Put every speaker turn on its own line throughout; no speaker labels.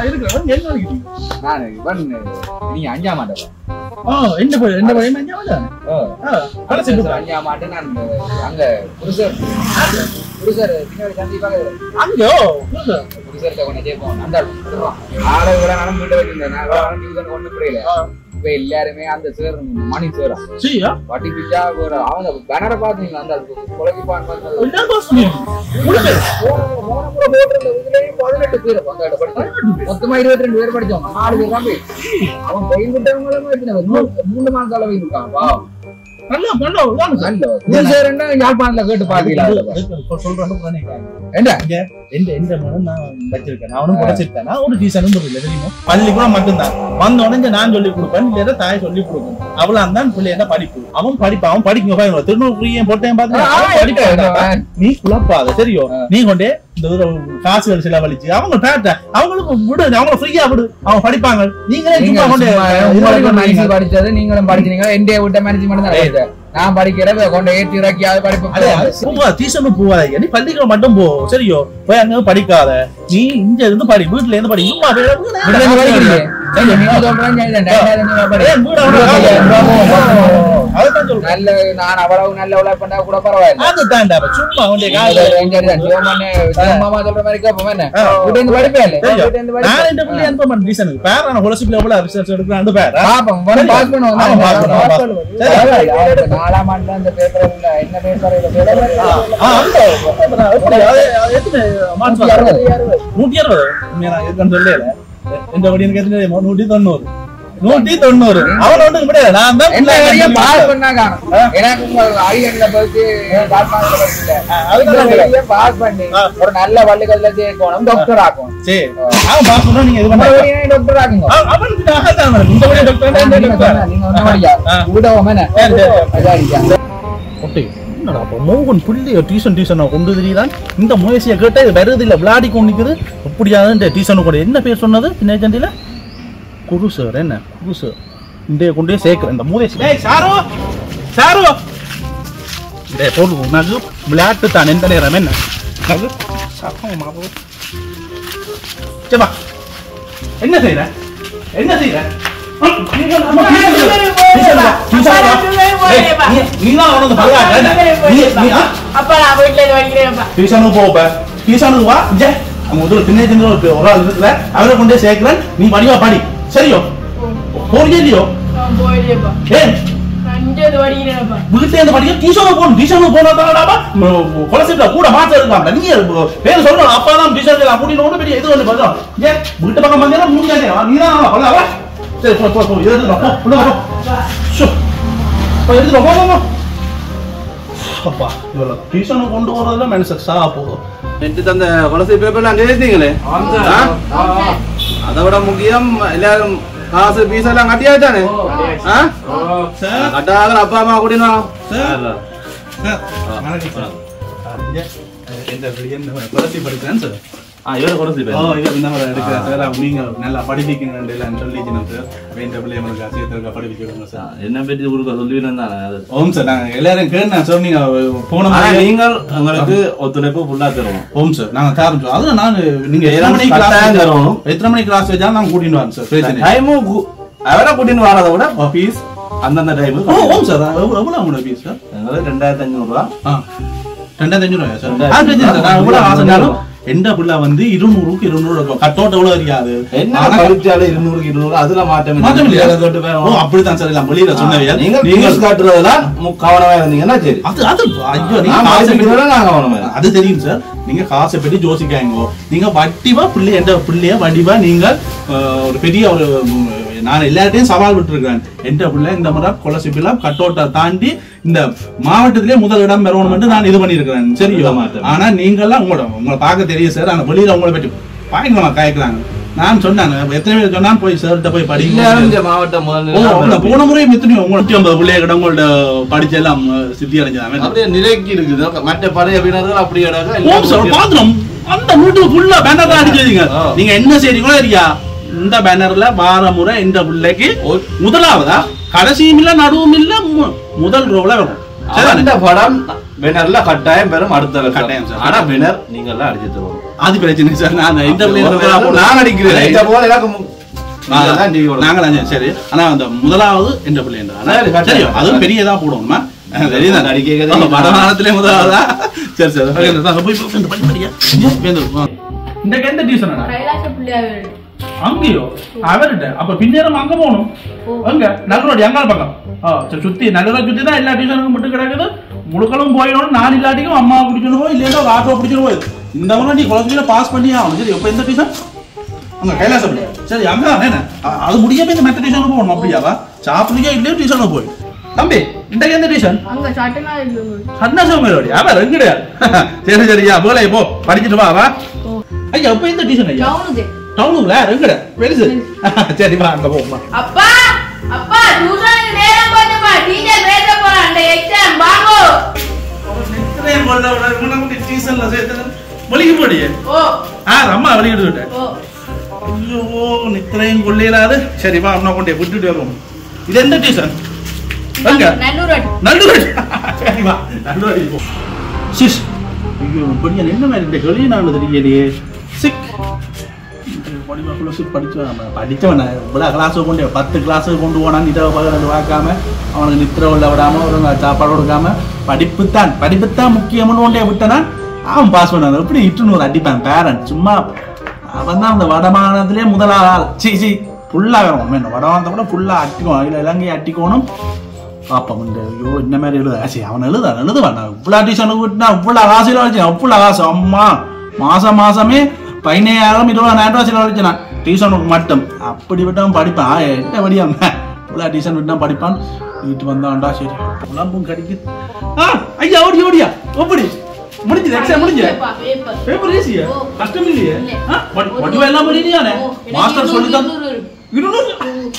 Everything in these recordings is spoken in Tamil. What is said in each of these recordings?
இருக்கிறவன் என்ன நினைக்கிறீங்க
நான் இவன் நீங்க அஞ்சாம் மாட்டேன்
ஓ என்ன படம் என்ன படம் அஞ்சாவது தானே கடைசி book ஆ?
அஞ்சாம் மாட்டு நான் அங்க புருஷர் புருஷர் பின்னாடி கண்டிப்பாக
அங்கோ புரியுதா?
புருஷர்கிட்ட கொஞ்சம் கேட்போம் அந்த ஆளை விட நான் வீட்டை வச்சிருந்தேன் நான் டியூசன் ஒன்றும் புரியல
ஆ.
இப்ப எல்லாருமே அந்த சேர் மணி சேரா
சரியா
வட்டி பிச்சா ஒரு அவங்க பேனரை பாத்தீங்களா அந்த கொலைக்கு பான்
என்ன boss சொன்னீங்க? முடிஞ்சது.
மொத்தமா இருபத்தி ரெண்டு பேர் படிச்சோம் நாலு பேர் தான் போய் அவன் பயில் விட்டவங்களும் மூணு மாசம் அளவு இருக்கான் வா
நல்லா பண்ணலாம் வாங்க சார்.
நல்ல புதுசேரன்னா யாழ்ப்பாணத்துல கேட்டு பாத்தீங்களா
இப்ப சொல்றேன்னு தானே.
என்ன
இங்க எந்த எந்த மனம் நான் வச்சிருக்கேன் அவனும் குறைச்சிருக்கேன் நான் ஒரு டீசனும் இல்லை தெரியுமா பள்ளிக்கூடம் மட்டும்தான் வந்த உடனே நான் சொல்லி கொடுப்பேன் இல்லையா தாய் சொல்லி கொடுக்கும் அவ்வளவு தான் பிள்ளை என்ன படிப்பு அவன் படிப்பான் அவன் படிக்க திருநூறு போட்டேன் பாத்தீங்கன்னா அவன் படிப்பான் நீ குழப்பாத சரியோ நீ கொண்டே இந்த ஒரு காசுகள் செலவழிச்சு அவங்க பேட்ட அவங்களுக்கு விடு அவங்கள ஃப்ரீயா விடு அவங்க படிப்பாங்க நீங்களே
நீங்க
சும்மா கொண்டு
சும்மா உங்களுக்கு மனசு படிச்சது நீங்களும் படிச்சீங்க என்டைய விட்ட மேனேஜ்மெண்ட் தான் படிச்சது. நான் படிக்கிறத கொண்டு ஏற்றி இறக்கி அது
அதே
படிப்பு
பூவா டியூஷன் போவாத நீ பள்ளிக்கூடம் மட்டும் போ சரியோ போய் அங்க படிக்காத நீ இங்க இருந்து படி வீட்டுல இருந்து படி சும்மா போய்
விடுதலை படிக்கிறீங்க சரி, நீங்க சொல்றேன் சரி, ரெண்டாயிரம் ஐநூறு படி.
ஏன் வீட அவ்வளவு அதுதான் சொல்றேன்
நல்ல நான் அவ்வளவு நல்ல உழைப்பு பண்ணா கூட பரவாயில்ல
அதுதான்டா சும்மா உன்டைய
நீங்க
கால
சொல்றீங்க சரிதான். சிவமண்ணு, சிவமாமா சொல்ற மாதிரி கேட்போம் என்ன?
ஆ.
வீட்டுல இருந்து படிப்பே இல்ல.
தெரியும்.
வீட்டுல இருந்து
நான் இந்த
படிப்பேன்.
பிள்ளை அனுப்ப மாட்டேன் டியூஷனுக்கு பேர் நான் ஹொலசிப்ல எவ்வளவு ரிசர்ச் எடுக்கிறான் பேர்
பாப்போம், வரும்
சரி.
pass பண்ணுவோம்.
ஆமா, pass பண்ணுவோம், pass பண்ணுவோம். சரி.
பரவாயில்ல. அவருக்கு நாலாம் ஆண்டுல அந்த paper இல்ல. என்ன paper இல்ல.
ஆ, அந்த எப்படி அது அது எத்தனை மார்க்ஸ்
நூத்தி
வாங்குறது?
அறுபது.
நூத்தி அறுபது உண்மையா நான் இருக்கேன்னு சொல்லல எந்த வடி எனக்கு எத்தனை தெரியுமா? நூத்தி தொண்ணூறு நூத்தி தொண்ணூறு அவன் ஒன்றும் கிடையாது நான் தான்
என்ன வரையும் pass
பிள்ளை.
பண்ணா காணும். எனக்கு உங்க ஐயன்ல போயிட்டு காட்மாண்டுல படிக்கல.
ஆ, அதுதான்
இந்த
சொல்றேன்.
வரையும் pass பண்ணி
ஆ.
ஒரு நல்ல பள்ளிக்கூடத்துல சேர்க்கணும் டாக்டர் ஆக்கும்
சரி அவன் பாஸ் பண்ணா நீங்க இது பண்ண
டாக்டர் ஆக்குங்க
அவனுக்கு ஆகத்தான் வேணும். இந்த வழியா டாக்டர் இந்த
நீங்க
டாக்டர்
சொன்னா, நீங்க சொன்ன மாதிரியா?
ஆ.
விடவும் என்ன?
சரி, சரி.
அதாரிக்கா.
ஒட்டை என்னடா அப்போ மோகன் புள்ளிய டியூஷன் டியூஷனை கொண்டு தெரியுதான் இந்த முயற்சியை கேட்டால் இது வருது இல்லை விளையாடி கொண்டு நிற்குது அப்படியாவது இந்த டியூஷனு கூட என்ன பேர் சொன்னது நேஜண்டியில் குரு சார் என்ன குரு சார் இந்த கொண்டு போய் சேர்க்கிறேன் இந்த முயற்சி டேய் சாரு சாரு டேய் போடு உனக்கு விளையாட்டு தான் எந்த நேரம் என்ன அது சத்தம் மாவு சேப்பா என்ன செய்யற என்ன செய்யற நீதான் உனக்கு
அப்பா நான் வீட்டுல இருந்து படிக்கிறேன்ப்பா
டியூஷனுக்கு போப்ப டியூஷனுக்கு வா ஜே நம்ம முதல்ல சின்ன சின்ன ஒரு ஒரு ஆள் இருக்குல்ல அவரை கொண்டே சேர்க்கிறேன் நீ படிவா படி சரியோ போறியே இல்லையோ
நான் போயிடுப்பா
ஏன்
நான் இங்கே படிக்கிறேன்ப்பா
வீட்டுல இருந்து படிக்க டியூஷனுக்கு போகணும் டியூஷனுக்கு போனா தானடாப்பா கொலசிட்ட கூட மாற்ற இருக்காங்க நீ பேர் சொல்றோம் அப்பா தான் டியூஷனுக்கு நான் கூட்டிட்டு ஒண்ணு பெரிய இது ஒண்ணு பார்த்தோம் ஏன் வீட்டு பக்கம் வந்தீங்கன்னா முடிஞ்சாதே நீ தான் பல அவ சரி போ போ போ எழுதுறோம் போ உள்ள போ ஷோ போ எழுதுறோம் போ போ போ அப்பா இவ்வளவு டியூஷனுக்கு கொண்டு வரதுல மனுஷன் சாக போதும்
நேற்று தந்த கொலசை பேப்பர்ல அங்கே எழுதிங்களே ஆ? அதை விட முக்கியம் எல்லாரும் காசு பீஸ் எல்லாம் கட்டியாச்சானே ஆ?
சார்
கட்டாக அப்பா அம்மா கூட்டினா
சார் சார் வணக்கம் சார் இங்க, அஹ், எந்த என்ன குலசி படிக்கிறேன் சார்
ஆ இவரை கொலசை
ஓ இது இந்த மாதிரி எடுக்கிறேன் சார் அப்ப நீங்க நல்லா படிப்பிக்கணும் எல்லாம் சொல்லிக்கணும் சார் வேண்ட பிள்ளைங்களுக்கு சேர்த்துருக்க படிப்பிக்கணும் சார்
என்ன பற்றி கொடுக்க சொல்லுவீங்க தானே அது
ஓம் சார் நாங்க எல்லாரும் கேட்டேன் சார் நீங்க போன
ஆனா
மாதிரி
நீங்கள் உங்களுக்கு ஒத்துழைப்பு ஃபுல்லா தருவோம்
ஓம் சார் நாங்க தரோம் சார் அதுல நான் நீங்க எத்தனை
ஏன்னா
மணிக்கு
கட்டாயம்
கிளாஸ்
தரணும்.
எத்தனை மணிக்கு கிளாஸ் வச்சாலும் நான் கூட்டிட்டு வரேன் சார் பிரச்சனை இல்லை.
டைமும் அவரை கூட்டின்னு வரதை விட ஃபீஸ் அந்தந்த டைமு
ஓ ஓம் சார் எவ்வளவு எவ்வளவு உங்களோட ஃபீஸ் சார்
எங்களுக்கு ரெண்டாயிரத்தி அஞ்சூறு ரூபா
ஆ ரெண்டாயிரத்தி அஞ்சூறு ரூபாயா சார்
ரெண்டாயிரத்தி
ஆ, பிரச்சனை இல்லை சார். நான் எவ்வளவு
அஞ்சூறு.
ஆசைனாலும் எந்த பிள்ளை வந்து இருநூறுக்கு இருநூறு இருக்கும் கட்டோட்ட எவ்வளவு தெரியாது
என்ன
ஆனா
படிச்சாலும் இருநூறுக்கு இருநூறு அதுல மாற்றம்
மாற்றம் இல்லையா?
அதை தொட்டு
ஓ
வேணும்.
அப்படித்தான் சார் எல்லாம் வெளியில சொன்னவையா
நீங்க
நீங்கள்
ஃபீஸ் காட்டுறதுல மு- கவனமா இருந்தீங்கன்னா சரி
அது அது ஐயோ நீங்க
நான்
காசை பத்தி-
படிக்கிறதுல நான் கவனமா இருக்கேன்.
அது தெரியும் சார் நீங்க காசை பற்றி யோசிக்காங்க நீங்க வட்டிவா பிள்ளை எந்த பிள்ளைய வடிவா நீங்க அஹ், ஒரு பெரிய ஒரு உம், நான் எல்லார்ட்டையும் சவால் விட்டுருக்கேன் எந்த பிள்ளை இந்த மாதிரி கொலசிப்பில கட்டோட்டை தாண்டி இந்த மாவட்டத்திலே முதல் இடம் பெறணும் நான் இது பண்ணியிருக்கிறேன் சரியோ
விட மாட்டேன்.
ஆனா நீங்கெல்லாம் உங்களோட உங்களை பார்க்க தெரியும் சார் ஆனா வெளியில உங்களை பற்றி பயங்கரமா காய்க்கிறாங்க நான் சொன்னாங்க எத்தனை பேர் சொன்னா போய் சார்கிட்ட போய்
எல்லாரும்
படிங்க
இந்த மாவட்ட
ஓ,
முதல்ல
அவ்வளவு போன முறை எத்தனையோ உங்களுக்கு ஐம்பது பிள்ளைய கிட்ட உங்கள்ட்ட படிச்சு எல்லாம் அஹ், சித்தி அடைஞ்சாங்க
அப்படியே நிலைக்கு இருக்குது மற்ற பழைய வீரர்கள் அப்படி இடம்
ஓம் சார் பாத்துறோம் அந்த வீட்டுக்கு ஃபுல்லா பேனர் தான் அடிச்சிருக்கீங்க
ஆ.
நீங்க என்ன செய்றீங்களோ இல்லையா இந்த பேனர்ல வார முறை இந்த பிள்ளைக்கு முதலாவதா கடைசியும் இல்ல நடுவும் இல்ல மு- முதல் ரோல வரும் சரிதானே?
அந்த படம் வினர்ல கட்டாயம் பெறும் அடுத்த வருஷம்
கட்டாயம் சார்.
ஆனா வினர் நீங்க எல்லாம் அடிச்சு தருவோம்
அது பிரச்சனை சார் நான் இந்த
நான் அடிக்கிறேன் இந்த போல எனக்கு மு-
நாங்க
நீங்கதான் ஜெயிக்கணும்.
நாங்கள் அஞ்சு சரி ஆனா அந்த முதலாவது என்ற பிள்ளை
சரி,
என்றா
கட்டாயம்.
சரி அதுவும் பெரியதா போடுவோம்மா தெரியுதா
நடிக்க கேக்குறீங்க.
ஆமா, வடமாநிலத்திலே முதலாவதா சரி சரி ஓகே, இந்த தாங்க, போய் போய் இந்த படி படியா வேந்து இந்த எந்த டியூஷன்
கைலாச பிள்ளையாவே
அங்கேயோ அவர்கிட்ட அப்ப பின்னேரம் அங்க போகணும் அங்க நல்லரோடி அங்கால பக்கம் ஆ, சரி சுத்தி நல்லரோட சுத்தி தான் எல்லா டியூஷனுக்கும் மட்டும் கிடக்குது முழுக்களும் போயிடணும் நான் இல்லாட்டிக்கும் அம்மா பிடிக்கணும் போய் இல்லையா ஆட்டோ பிடிக்கணும் போய் இந்த முறை நீ குழந்தையில பாஸ் பண்ணி ஆகணும் சரி இப்ப எந்த டியூஷன் அங்க கைலாசம் சரி அங்க என்ன அ- அது முடியாம இந்த மெத்த டியூஷனுக்கு போகணும் அப்படியாவா சாப்பிடுறியா இல்லையோ டியூஷனுக்கு போய் தம்பி இந்த எந்த டியூஷன்
அங்க சட்டனா இல்லை
சன்னசோமரோடி அவன் ரெங்குடையா சரி சரியா போல போ படிச்சுட்டு வா வா
ஓ
ஐயா இப்ப இந்த டியூஷன் ஐயா
டவுனுக்கு
டவுனுக்குள்ள ரெங்குட பெருசு சரி வா அங்க போமா
அப்பா அப்பா டியூஷனுக்கு நேரம் போச்சுப்பா டீச்சர் பேச போறா அந்த எக்ஸாம் வாங்கோ
நித்திரையும் கொள்ள விட உனக்கு டீசன்ல சேர்த்து மொழிக்கு போடியே
ஓ
ஆ அம்மா வெளியிட்டு விட்டேன்
ஓ
ஐயோ நித்திரையும் கொள்ளையிலாது சரி வா அம்மா கொண்டே விட்டுட்டு வருவோம் இது எந்த டீசன் எங்க
நல்லூர்
நல்லூர் சரி வா நல்லூர் போ சிஸ் ஐயோ படியா என்ன மாதிரி இந்த வெளியே நான் தெரியலையே சிக் படிமாக்குள்ள சிக் படிச்சவன் படித்தவன் இவ்வளோ கிளாஸ் கொண்டு பத்து கிளாஸ் கொண்டு போனான் இதை பகல் பார்க்காம அவனுக்கு நித்திர உள்ள விடாம ஒரு சாப்பாடு கொடுக்காம படிப்புத்தான் படிப்புத்தான் முக்கியம்னு கொண்டே விட்டனா அவன் பாஸ் பண்ணான் எப்படி இட்டுன்னு அடிப்பான் பேரண்ட் சும்மா அவன் தான் அந்த வடமானத்திலே முதலாள் ஆள் சி சி ஃபுல்லாக வேணும் என்ன வடமானத்தை கூட ஃபுல்லாக அட்டிக்கணும் அதில் இலங்கையை அட்டிக்கணும் பாப்போம் இந்த ஐயோ இந்த மாதிரி எழுத சரி அவன் எழுதான் எழுதுவான் நான் இவ்வளோ டியூஷனுக்கு விட்டுனா இவ்வளோ காசில் வச்சேன் அவ்வளோ காசு அம்மா மாசம் மாசமே பதினையாயிரம் இருபதாயிரம் ரூபா செலவழிச்சேன் நான் டியூஷனுக்கு மட்டும் அப்படி விட்டவன் படிப்பான் ஆ, என்ன படியா இவ்வளோ டியூஷன் விட்டா படிப்பான் வீட்டு வந்தான்டா சரி உடம்பும் கடிக்குது ஆ ஐயா ஓடி ஓடியா எப்படி முடிஞ்சது எக்ஸாம் முடிஞ்சு
பேப்பர்
பேப்பர் ஈஸியா
ஓ.
கஷ்டம் இல்லையே
இல்லை.
ஆ, வடி- வடிவம் எல்லாம் பண்ணிட்டியானே
ஓ, எனக்கு
மாஸ்டர்
இருநூறு,
சொல்லி தான்
இருநூறு.
இருநூறு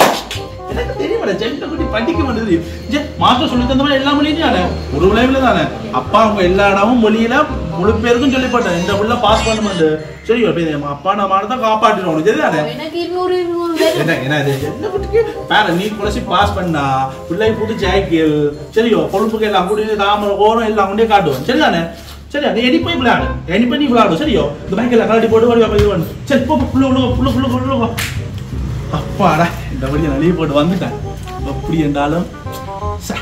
எனக்கு தெரியல ஜென்ட குட்டி படிக்க மாட்டேது ஜே மாஸ்டர் சொல்லி தந்த மாதிரி எல்லாம் பண்ணிட்டானே ஒரு விளைவுல தானே அப்பா அவங்க எல்லா இடமும் மொழியில முழு பேருக்கும் சொல்லி போட்டேன் இந்த புள்ள பாஸ் பண்ணுமெண்டு சரி அப்ப இது நம்ம அப்பா நம்ம தான் காப்பாற்றிடுவோம் சரிதானே
எனக்கு இருநூறு இருநூறு பேர்
என்ன என்ன இது என்ன குட்டிக்கு பேர நீ குலசி பாஸ் பண்ணா பிள்ளை புது ஜாக்கியல் சரியோ கொழுப்புக்கு எல்லாம் கூட்டி தாமரை ஓரம் எல்லாம் கொண்டே காட்டுவோம் சரிதானே சரியா நீ எடி போய் விளையாடு எடி பண்ணி விளையாடு சரியோ இந்த பேங்க் எல்லாம் கலட்டி போட்டு வடி இது பண்ணு சரி போ போ, புள்ள உள்ள புள்ள புள்ள புள்ள போ. அப்பாடா இந்த வழியை நழுவி போட்டு வந்துட்டேன் எப்படி என்றாலும் ச.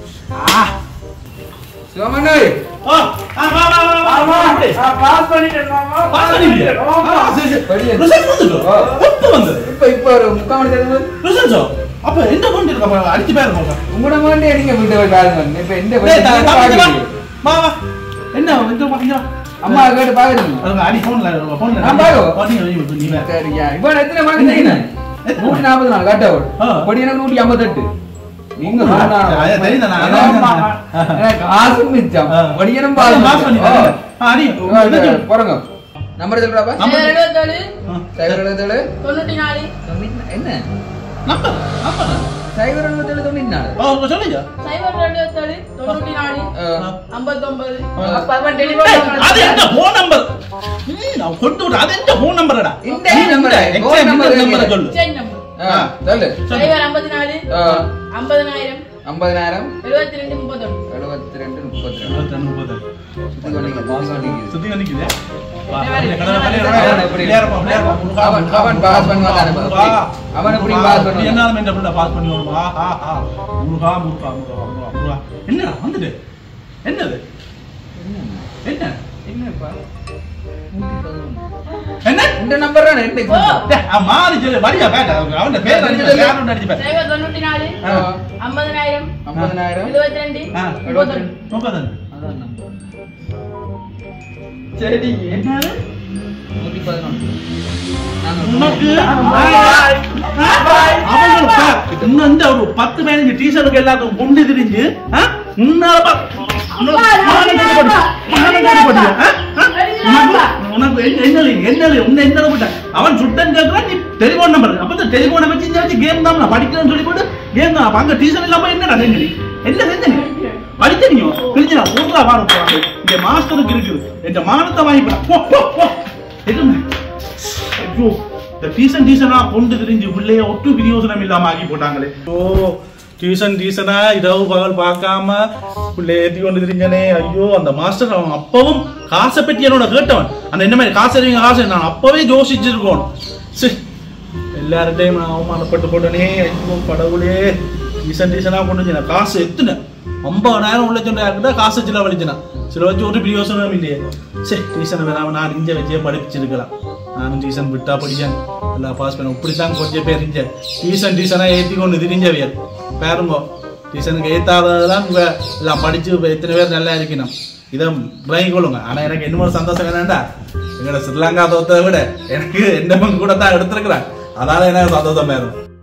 ஆ
சிவமண்ணு
ஓ, ஆ, வா, வா, வா, வா, வா, அப்படி.
பாஸ் பண்ணிட்டேன் மாமா
பாஸ் பண்ணிட்டியா? ஆ, சரி, சரி.
படியா.
ரிசல்ட் வந்துட்டோ?
ஆ.
எப்ப வந்தது?
இப்ப இப்ப ஒரு முக்கால் மணி நேரம்
ரிசல்ட்டோ? அப்ப என்ன பண்ணிருக்க? அப்ப அடிச்சு பாருங்க
உங்களோட மாண்டே நீங்க வீட்டை போய் பாருங்க இப்ப எந்த
டேய், தா- தா- இங்க வா.
பாக்குறீங்க
வா, வா. என்ன இங்க வா, இங்க வா.
அம்மா கேட்டு பாக்குறீங்க
அதுங்க அடி போன்ல போன்ல
நான் பாருங்க.
பண்ணி வை, நீ வேற.
சரியா இப்போ எத்தனை மார்க் செய்யணும்
எத்தனை?
நூற்றி நாற்பது நாலு கட் அவுட்
ஆ.
படி எனக்கு நூற்றி ஐம்பத்தெட்டு நீங்க
ஆ,
சொன்னா-
அது தெரியுது, நான்
ஏன்னா,
அதான்
அம்மா, எனக்கு காசு மிச்சம்
ஆ.
படிக்கணும்
பாஸ்
பாஸ்
பண்ணி
பண்ணி
தரேன். ஆ, அடி. என்ன சொல்லு?
போறங்க நம்பர் சொல்றாப்பா
நம்பர்
சைபர் எழுபத்தேழு
ஆ.
சைபர் எழுபத்தேழு
தொண்ணூற்றி நாலு
தொண்ணூத்தி- என்ன
நம்பர், நம்பர்.
சைபர் எழுபத்தேழு தொண்ணூத்தி நாலு
ஓ, சொல்லுங்க.
சைபர் எழுபத்தேழு தொண்ணூற்றி நாலு
ஆ.
ஐம்பத்தொன்பது
ஆ.
அப்ப அவன்
டேய்,
டெலிவரி
அது என்ன phone number? ம், நான் கொண்டு விட்டேன். அது என்ன phone number-டா?
இந்த
நீ
number,
இந்த
phone
exam
number
இந்த number-அ
கேக்குது.
சொல்லு.
சேஞ்ச் நம்பர்
ஆ, சொல்லு
சைபர் ஐம்பத்தி நாலு
ஆ,
ஐம்பதனாயிரம்
ஐம்பதனாயிரம்
எழுபத்தி ரெண்டு முப்பத்தொன்று
எழுபத்தி ரெண்டு முப்பத்தி ரெண்டு
இருபத்தி ரெண்டு, முப்பது.
சுத்தி கொண்டிங்க, சுத்தி கொண்டிங்க.
சுத்தி கணிக்குதே. வா,
என்ன வேலை?
கடலை கடலை
என்ன
கடலை.
வேலை? எப்படி?
விளையாடுப்பா, விளையாடுப்பா. முருகா,
அவன்-
முருகா,
அவன்
முருகா,
pass பண்ணுவான் தானே,
முருகா.
அவன் எப்படி
முருகா,
pass
அப்படி
பண்ணுவான்?
என்னாலும் இந்த பிள்ளை pass பண்ணி விடணும். ஆ, ஆ, ஆ. முருகா, முருகா, முருகா, முருகா, முருகா. என்னடா வந்துட்டு என்னது என்ன
என்னப்பா நூத்தி பதினொன்று.
என்ன
இந்த நம்பர் தான் ரெண்டு
ஓ.
டேய், அவன் மாறி சொல்லு வரியா பேட்ட அவன் பேர் அடிச்சு
சொல்லு.
யாரும் அடிச்சு பேர்
சைபர் தொண்ணூற்றி நாலு
ஆ.
ஐம்பதனாயிரம்
ஐம்பதனாயிரம்
எழுபத்தி ரெண்டு
ஆ.
முப்பத்தொன்று
முப்பது
அதான் நம்பர் சரி
என்னது
நூத்தி பதினொன்று
உனக்கு
நாங்க
அவங்களும் பார், இன்னும் இந்த ஒரு பத்து பதினஞ்சு டீச்சருக்கு எல்லாத்துக்கும் கொண்டு திரிஞ்சு ஆ? முன்னால பா- உனக்கு மானம் கெட்டு போச்சு. மானம் கெட்டு போச்சு. ஆ? ஆ? உனக்கு- உனக்கு என்ன- என்னது என்னது உன்னை என்ன விட்ட அவன் சுட்டன் கேட்கறான் நீ டெலிபோன் நம்பர் அப்ப இந்த டெலிபோனை வச்சு இந்த வச்சு கேம் தான் நான் படிக்கிறேன்னு சொல்லி போட்டு கேம் தான் அப்ப அங்க டீச்சர் இல்லாம என்னடா செஞ்சு நீ என்ன செஞ்ச நீ படிச்ச நீ பிரிஞ்சு நான் ஊர்ல வாரம் போறாங்க இந்த மாஸ்டருக்கு இருக்குது இந்த மானத்தை வாங்கி போ போ போ எதுவுமே ஐயோ இந்த டீசன் டீசனா கொண்டு திரிஞ்சு உள்ளே ஒட்டு பிரியோசனம் இல்லாம ஆக்கி போட்டாங்களே ஓ டியூஷன் டியூஷனா இரவு பகல் பார்க்காம பிள்ளை ஏத்தி கொண்டு திரிஞ்சனே ஐயோ அந்த மாஸ்டர் அவன் அப்பவும் காசை பற்றி என்னோட கேட்டவன் அந்த என்ன மாதிரி காசு அறிவிங்க காசு நான் அப்பவே யோசிச்சிருக்கோம் சரி எல்லார்ட்டையும் நான் அவமானப்பட்டு போட்டனே ஐயோ கடவுளே டியூஷன் டியூஷனா கொண்டு வந்து நான் காசு எத்துனேன் ஐம்பதாயிரம் உள்ள சொன்னா காசு சில வலிச்சுனா சில வச்சு ஒரு பிரியோசனம் இல்லையே சரி டியூஷன் வேணாம நான் இங்க வச்சே படிச்சிருக்கலாம் நானும் டியூஷன் விட்டா படிச்சேன் எல்லாம் பாஸ் பண்ண இப்படித்தான் கொஞ்சம் பேர் இங்க டியூஷன் டியூஷனா ஏத்தி கொண்டு திரிஞ்சவியல் பாருங்க டியூஷனுக்கு ஏத்தாததெல்லாம் இவ எல்லாம் படிச்சு இப்ப எத்தனை பேர் நல்லா இருக்கணும் இதை பிரைங் கொள்ளுங்க ஆனா எனக்கு என்ன ஒரு சந்தோஷம் என்னடா எங்கட ஸ்ரீலங்கா தோத்ததை விட எனக்கு என்ன கூட தான் எடுத்திருக்கிறேன் அதனால எனக்கு சந்தோஷம் வேறும்